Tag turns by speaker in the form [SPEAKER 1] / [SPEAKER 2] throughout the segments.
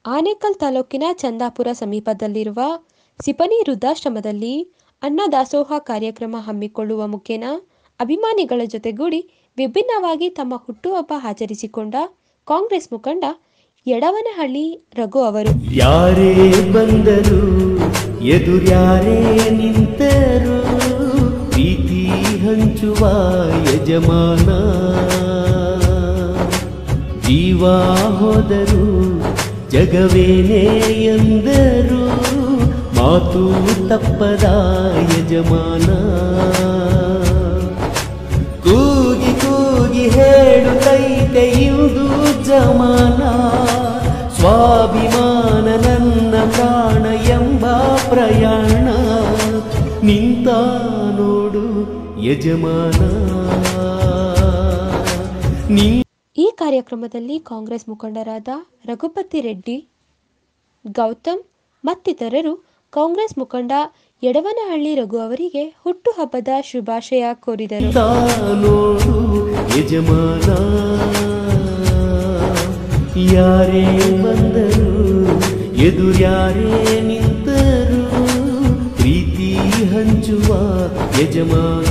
[SPEAKER 1] ಆನೇಕಲ್ ತಾಲೂಕಿನ ಚಂದಾಪುರ ಸಮೀಪದಲ್ಲಿರುವ ಸಿಪನಿ ವೃದ್ಧಾಶ್ರಮದಲ್ಲಿ ಅನ್ನದಾಸೋಹ ಕಾರ್ಯಕ್ರಮ ಹಮ್ಮಿಕೊಳ್ಳುವ ಮುಖೇನ ಅಭಿಮಾನಿಗಳ ಜೊತೆಗೂಡಿ ವಿಭಿನ್ನವಾಗಿ ತಮ್ಮ ಹುಟ್ಟುಹಬ್ಬ ಆಚರಿಸಿಕೊಂಡ ಕಾಂಗ್ರೆಸ್ ಮುಖಂಡ ಯಡವನಹಳ್ಳಿ ರಘು ಅವರು
[SPEAKER 2] ಯಾರೇ ಬಂದರು ಎದುರ್ಯಾರೇ ನಿಂತರು ಪ್ರೀತಿ ಹಂಚುವ ಯಜಮಾನ ಜೀವ ಹೋದರು ಜಗವೇನೇ ಎಂದರು ಮಾತು ತಪ್ಪದ ಯಜಮಾನ ಕೂಗಿ ಕೂಗಿ ಹೇಳುತ್ತೈತೆ ಇಂದು ಜಮಾನ ಸ್ವಾಭಿಮಾನ ನನ್ನ ಪ್ರಾಣ ಎಂಬ ಪ್ರಯಾಣ ನಿಂತ ನೋಡು ಯಜಮಾನ ನಿನ್
[SPEAKER 1] ಈ ಕಾರ್ಯಕ್ರಮದಲ್ಲಿ ಕಾಂಗ್ರೆಸ್ ಮುಖಂಡರಾದ ರಘುಪತಿ ರೆಡ್ಡಿ ಗೌತಮ್ ಮತ್ತಿತರರು ಕಾಂಗ್ರೆಸ್ ಮುಖಂಡ ಯಡವನಹಳ್ಳಿ ರಘು ಅವರಿಗೆ ಹುಟ್ಟುಹಬ್ಬದ ಶುಭಾಶಯ ಕೋರಿದರು
[SPEAKER 2] ನಿಂತ ನೋಡು ಯಜಮಾನ ಯಾರೇ ಬಂದರು ಎದುರ್ಯಾರೇ ನಿಂತರು ಪ್ರೀತಿ ಹಂಚುವ ಯಜಮಾನ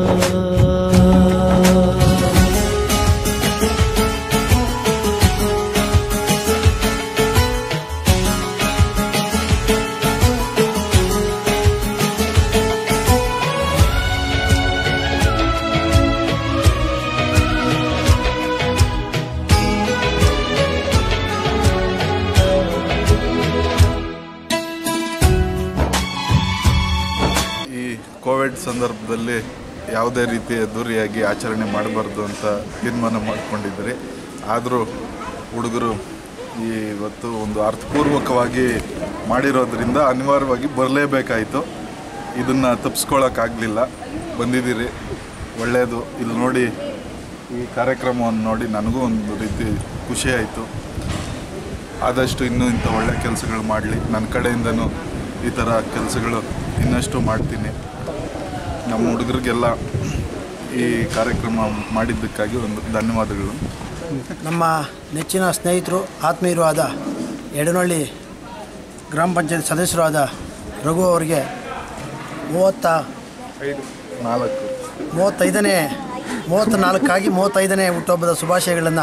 [SPEAKER 3] ಈ ಕೋವಿಡ್ ಸಂದರ್ಭದಲ್ಲಿ ಯಾವುದೇ ರೀತಿ ಅದ್ದೂರಿಯಾಗಿ ಆಚರಣೆ ಮಾಡಬಾರ್ದು ಅಂತ ತೀರ್ಮಾನ ಮಾಡ್ಕೊಂಡಿದ್ರಿ ಆದರೂ ಹುಡುಗರು ಈ ಇವತ್ತು ಒಂದು ಅರ್ಥಪೂರ್ವಕವಾಗಿ ಮಾಡಿರೋದ್ರಿಂದ ಅನಿವಾರ್ಯವಾಗಿ ಬರಲೇಬೇಕಾಯಿತು ಇದನ್ನು ತಪ್ಪಿಸ್ಕೊಳ್ಳೋಕ್ಕಾಗಲಿಲ್ಲ ಬಂದಿದ್ದೀರಿ ಒಳ್ಳೆಯದು ಇಲ್ಲಿ ನೋಡಿ ಈ ಕಾರ್ಯಕ್ರಮವನ್ನು ನೋಡಿ ನನಗೂ ಒಂದು ರೀತಿ ಖುಷಿ ಆಯಿತು ಆದಷ್ಟು ಇನ್ನೂ ಇಂಥ ಒಳ್ಳೆ ಕೆಲಸಗಳು ಮಾಡಲಿ ನನ್ನ ಕಡೆಯಿಂದನೂ ಈ ಥರ ಕೆಲಸಗಳು ಇನ್ನಷ್ಟು ಮಾಡ್ತೀನಿ ನಮ್ಮ ಹುಡುಗರಿಗೆಲ್ಲ ಈ ಕಾರ್ಯಕ್ರಮ ಮಾಡಿದ್ದಕ್ಕಾಗಿ ಒಂದು ಧನ್ಯವಾದಗಳು
[SPEAKER 4] ನಮ್ಮ ನೆಚ್ಚಿನ ಸ್ನೇಹಿತರು ಆತ್ಮೀಯರು ಆದ ಎಡನಹಳ್ಳಿ ಗ್ರಾಮ ಪಂಚಾಯತ್ ಸದಸ್ಯರು ಆದ ರಘು ಅವರಿಗೆ ಮೂವತ್ತ
[SPEAKER 3] ನಾಲ್ಕು
[SPEAKER 4] ಮೂವತ್ತೈದನೇ ಮೂವತ್ತ ನಾಲ್ಕಾಗಿ ಮೂವತ್ತೈದನೇ ಹುಟ್ಟುಹಬ್ಬದ ಶುಭಾಶಯಗಳನ್ನು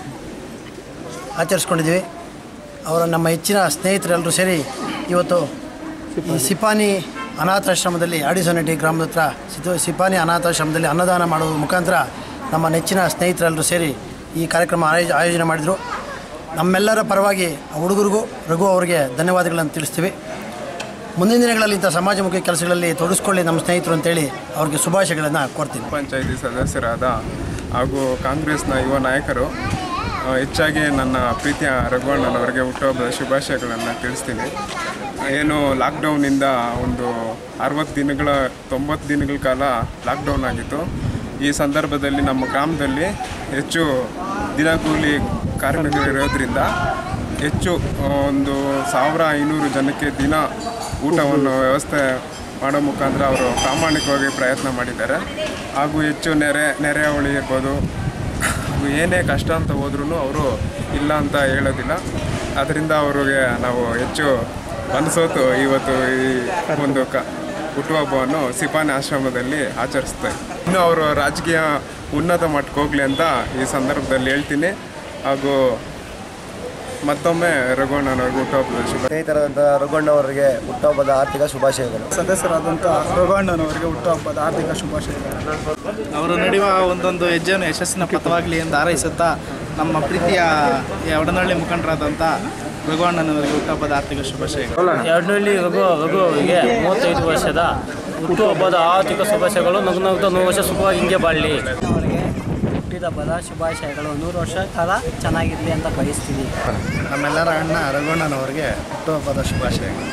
[SPEAKER 4] ಆಚರಿಸ್ಕೊಂಡಿದ್ದೀವಿ ಅವರ ನಮ್ಮ ಹೆಚ್ಚಿನ ಸ್ನೇಹಿತರೆಲ್ಲರೂ ಸೇರಿ ಇವತ್ತು ಈ ಸಿಪಾನಿ ಅನಾಥಾಶ್ರಮದಲ್ಲಿ ಆಡಿಸೋನಟಿ ಗ್ರಾಮದ ಹತ್ರ ಸಿತು ಸಿಪಾನಿ ಅನಾಥಾಶ್ರಮದಲ್ಲಿ ಅನ್ನದಾನ ಮಾಡುವ ಮುಖಾಂತರ ನಮ್ಮ ನೆಚ್ಚಿನ ಸ್ನೇಹಿತರೆಲ್ಲರೂ ಸೇರಿ ಈ ಕಾರ್ಯಕ್ರಮ ಆಯೋಜ ಆಯೋಜನೆ ಮಾಡಿದರು ನಮ್ಮೆಲ್ಲರ ಪರವಾಗಿ ಆ ಹುಡುಗರಿಗೂ ರಘು ಅವರಿಗೆ ಧನ್ಯವಾದಗಳನ್ನು ತಿಳಿಸ್ತೀವಿ ಮುಂದಿನ ದಿನಗಳಲ್ಲಿ ಇಂಥ ಸಮಾಜಮುಖಿ ಕೆಲಸಗಳಲ್ಲಿ ತೊಡಗಿಸ್ಕೊಳ್ಳಿ ನಮ್ಮ ಸ್ನೇಹಿತರು ಅಂತೇಳಿ ಅವ್ರಿಗೆ ಶುಭಾಶಯಗಳನ್ನು ಕೋರ್ತೀನಿ
[SPEAKER 5] ಪಂಚಾಯಿತಿ ಸದಸ್ಯರಾದ ಹಾಗೂ ಕಾಂಗ್ರೆಸ್ನ ಯುವ ನಾಯಕರು ಆ, ಹೆಚ್ಚಾಗಿ ನನ್ನ ಪ್ರೀತಿಯ ರಘುವಣ್ಣನವರಿಗೆ ಹುಟ್ಟುಹಬ್ಬದ ಶುಭಾಶಯಗಳನ್ನು ತಿಳಿಸ್ತೀನಿ ಏನು ಲಾಕ್ಡೌನಿಂದ ಒಂದು ಅರವತ್ತು ದಿನಗಳ ತೊಂಬತ್ತು ದಿನಗಳ ಕಾಲ ಲಾಕ್ಡೌನ್ ಆಗಿತ್ತು ಈ ಸಂದರ್ಭದಲ್ಲಿ ನಮ್ಮ ಗ್ರಾಮದಲ್ಲಿ ಹೆಚ್ಚು ದಿನಗೂಲಿ ಕಾರ್ಮಿಕರಿರೋದ್ರಿಂದ ಹೆಚ್ಚು ಆ, ಒಂದು ಸಾವಿರ ಐನೂರು ಜನಕ್ಕೆ ದಿನ ಊಟವನ್ನು ವ್ಯವಸ್ಥೆ ಮಾಡೋ ಮುಖಾಂತರ ಅವರು ಪ್ರಾಮಾಣಿಕವಾಗಿ ಪ್ರಯತ್ನ ಮಾಡಿದ್ದಾರೆ ಹಾಗೂ ಹೆಚ್ಚು ನೆರೆ ನೆರೆಹೊಳಿ ಇರ್ಬೋದು ಹಾಗೂ ಏನೇ ಕಷ್ಟ ಅಂತ ಹೋದ್ರೂ ಅವರು ಇಲ್ಲ ಅಂತ ಹೇಳೋದಿಲ್ಲ ಅದರಿಂದ ಅವ್ರಿಗೆ ನಾವು ಹೆಚ್ಚು ಮನಸೋತು ಇವತ್ತು ಈ ಒಂದು ಕ ಹುಟ್ಟುಹಬ್ಬವನ್ನು ಸಿಪಾನಿ ಆಶ್ರಮದಲ್ಲಿ ಆಚರಿಸ್ತಾರೆ ಇನ್ನು ಅವರು ರಾಜಕೀಯ ಉನ್ನತ ಮಟ್ಟಕ್ಕೆ ಹೋಗಲಿ ಅಂತ ಈ ಸಂದರ್ಭದಲ್ಲಿ ಹೇಳ್ತೀನಿ ಹಾಗೂ ಮತ್ತೊಮ್ಮೆ ರಘುವಣ್ಣನವ್ರಿಗೆ ಹುಟ್ಟುಹಬ್ಬದ ಶುಭ
[SPEAKER 6] ಸ್ನೇಹಿತರಾದಂಥ ರಘುಣ್ಣವರಿಗೆ ಹುಟ್ಟುಹಬ್ಬದ ಆರ್ಥಿಕ ಶುಭಾಶಯಗಳು
[SPEAKER 7] ಸದಸ್ಯರಾದಂಥ ರಘುವಣ್ಣನವರಿಗೆ ಹುಟ್ಟುಹಬ್ಬದ ಆರ್ಥಿಕ ಶುಭಾಶಯಗಳು
[SPEAKER 8] ಅವರು ನಡೆಯುವ ಒಂದೊಂದು ಹೆಜ್ಜೆಯನ್ನು ಯಶಸ್ಸಿನ ಪಥವಾಗಲಿ ಎಂದು ಹಾರೈಸುತ್ತಾ ನಮ್ಮ ಪ್ರೀತಿಯ ಒಡನಹಳ್ಳಿ ಮುಖಂಡರಾದಂಥ ರಘುವಣ್ಣನವರಿಗೆ ಹುಟ್ಟುಹಬ್ಬದ ಆರ್ಥಿಕ ಶುಭಾಶಯಗಳು
[SPEAKER 9] ಎರಡನಹಳ್ಳಿ ರಘು ರಘುವಿಗೆ ಮೂವತ್ತೈದು ವರ್ಷದ ಹುಟ್ಟುಹಬ್ಬದ ಆರ್ಥಿಕ ಶುಭಾಶಯಗಳು ನಗು ನಗುತ್ತಾ ನೂರು ವರ್ಷ ಸುಖವಾಗಿ ಹಿಂಗೆ ಬಾಳಲಿ
[SPEAKER 10] ಅವರಿಗೆ ಹುಟ್ಟಿದಬ್ಬದ ಶುಭಾಶಯಗಳು ನೂರು ವರ್ಷ ಕಾಲ ಚೆನ್ನಾಗಿರಲಿ ಅಂತ ಬಯಸ್ತೀನಿ
[SPEAKER 4] ನಮ್ಮೆಲ್ಲರ ಅಣ್ಣ ರಘುಣ್ಣನವರಿಗೆ ಹುಟ್ಟುಹಬ್ಬದ ಶುಭಾಶಯಗಳು